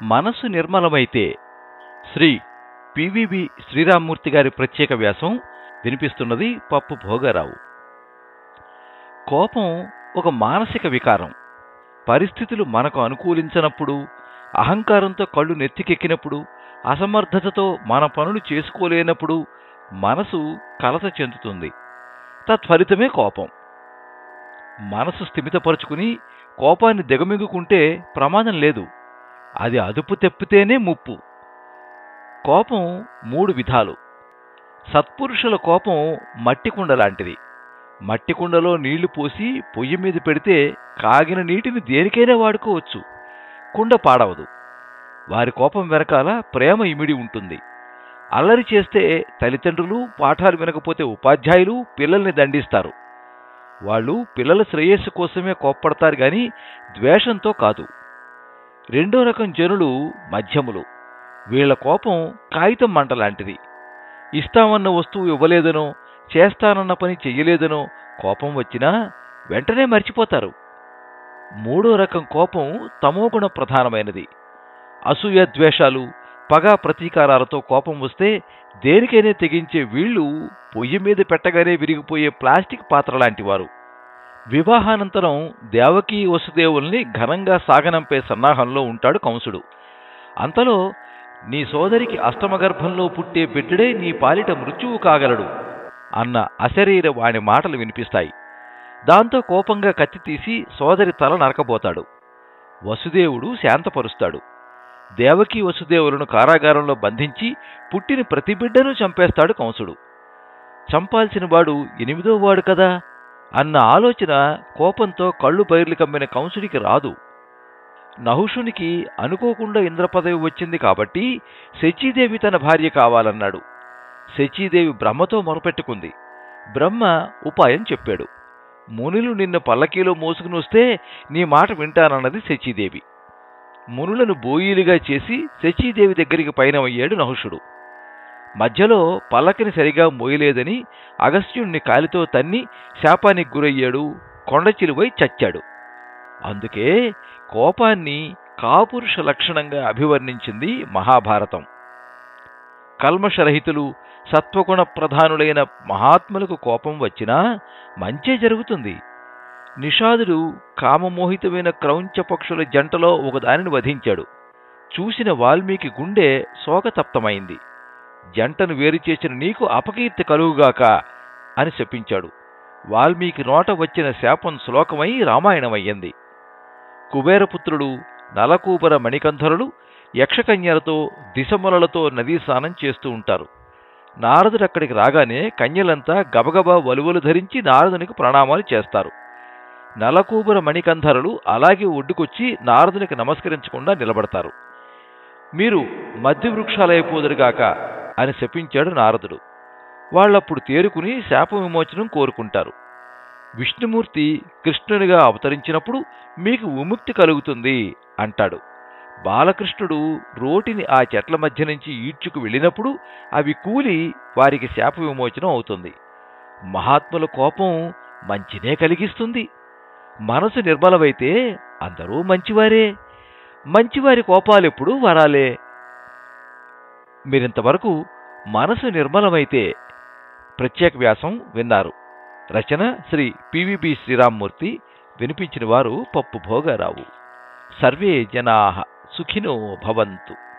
మనసు నిర్మలమైతే శ్రీ పివిబి శ్రీరామ్మూర్తి గారి ప్రత్యేక వ్యాసం వినిపిస్తున్నది పప్పు భోగారావు కోపం ఒక మానసిక వికారం పరిస్థితులు మనకు అనుకూలించనప్పుడు అహంకారంతో కళ్ళు నెత్తికెక్కినప్పుడు అసమర్థతతో మన పనులు చేసుకోలేనప్పుడు మనసు కలత చెందుతుంది తత్ఫలితమే కోపం మనసు స్థిమితపరుచుకుని కోపాన్ని దిగమింగుకుంటే ప్రమాదం లేదు అది అదుపు తెప్పితేనే ముప్పు కోపం మూడు విధాలు సత్పురుషుల కోపం మట్టి కుండ లాంటిది మట్టి కుండలో నీళ్లు పోసి పొయ్యి మీద పెడితే కాగిన నీటిని దేనికైనా వాడుకోవచ్చు కుండ పాడవదు వారి కోపం వెనకాల ప్రేమ ఇమిడి ఉంటుంది అల్లరి చేస్తే తల్లిదండ్రులు పాఠాలు వినకపోతే ఉపాధ్యాయులు పిల్లల్ని దండిస్తారు వాళ్ళు పిల్లల శ్రేయస్సు కోసమే కోప్పడతారు గాని ద్వేషంతో కాదు రెండో రకం జనులు మధ్యములు వీళ్ల కోపం కాగితం మంట లాంటిది ఇస్తామన్న వస్తువు ఇవ్వలేదనో చేస్తానన్న పని చెయ్యలేదనో కోపం వచ్చినా వెంటనే మర్చిపోతారు మూడో రకం కోపం తమోగుణ ప్రధానమైనది అసూయ ద్వేషాలు పగ ప్రతీకారాలతో కోపం వస్తే దేనికైనా తెగించే వీళ్ళు పొయ్యి మీద పెట్టగానే విరిగిపోయే ప్లాస్టిక్ పాత్ర లాంటివారు వివాహానంతరం దేవకీ వసుదేవుల్ని ఘనంగా సాగనంపే సన్నాహంలో ఉంటాడు కంసుడు అంతలో నీ సోదరికి అష్టమగర్భంలో పుట్టే బిడ్డడే నీ పాలిట మృత్యువు కాగలడు అన్న అశరీర వాణి మాటలు వినిపిస్తాయి దాంతో కోపంగా కత్తి తీసి సోదరి తల నరకబోతాడు వసుదేవుడు శాంతపరుస్తాడు దేవకీ వసుదేవులను కారాగారంలో బంధించి పుట్టిన ప్రతి బిడ్డను చంపేస్తాడు కంసుడు చంపాల్సిన వాడు ఎనిమిదో వాడు కదా అన్న ఆలోచన కోపంతో కళ్ళు బైర్లు కమ్మిన కంసుడికి రాదు నహుషునికి అనుకోకుండా ఇంద్రపదవి వచ్చింది కాబట్టి శచీదేవి తన భార్య కావాలన్నాడు శచీదేవి బ్రహ్మతో మొరపెట్టుకుంది బ్రహ్మ ఉపాయం చెప్పాడు మునులు నిన్న పల్లకీలో మోసుకుని వస్తే నీ మాట వింటానన్నది శచీదేవి మునులను బోయిలుగా చేసి శచీదేవి దగ్గరికి పయనమయ్యాడు నహుషుడు మధ్యలో పల్లకిని సరిగా మోయలేదని అగస్త్యుణ్ణి కాలితో తన్ని శాపానికి గురయ్యాడు కొండచిలువై చచ్చాడు అందుకే కోపాన్ని కాపురుష లక్షణంగా అభివర్ణించింది మహాభారతం కల్మషరహితులు సత్వగుణ ప్రధానులైన మహాత్ములకు కోపం వచ్చినా మంచే జరుగుతుంది నిషాదుడు కామమోహితమైన క్రౌంచ పక్షుల జంటలో ఒకదానిని వధించాడు చూసిన వాల్మీకి గుండె శోకతప్తమైంది జంటను వేరు చేసిన నీకు అపకీర్తి కలుగుగాక అని శపించాడు వాల్మీకి నోట వచ్చిన శాపం శ్లోకమై రామాయణమయ్యింది కుబేరపుత్రుడు నలకూబర మణికంధరులు యక్షకన్యలతో దిశములలతో నదీ స్నానం చేస్తూ ఉంటారు నారదుడు అక్కడికి రాగానే కన్యలంతా గబగబా వలువలు ధరించి నారదునికి ప్రణామాలు చేస్తారు నలకూబర మణికంధరులు అలాగే ఒడ్డుకొచ్చి నారదునికి నమస్కరించకుండా నిలబడతారు మీరు మధ్య వృక్షాలైపోదురుగాక అని శపించాడు నారదుడు వాళ్ళప్పుడు తేరుకుని శాప విమోచనం కోరుకుంటారు విష్ణుమూర్తి కృష్ణునిగా అవతరించినప్పుడు మీకు విముక్తి కలుగుతుంది అంటాడు బాలకృష్ణుడు రోటిని ఆ చెట్ల మధ్య నుంచి ఈడ్చుకు వెళ్ళినప్పుడు అవి కూలి వారికి శాప విమోచనం అవుతుంది మహాత్ముల కోపం మంచినే కలిగిస్తుంది మనసు నిర్మలమైతే అందరూ మంచివారే మంచివారి కోపాలెప్పుడూ వరాలే మీరింతవరకు మనసు నిర్మలమైతే ప్రత్యేక వ్యాసం విన్నారు రచన శ్రీ పివిబి శ్రీరామ్మూర్తి వినిపించిన వారు పప్పు భోగారావు సర్వే జనా సుఖినో భవంతు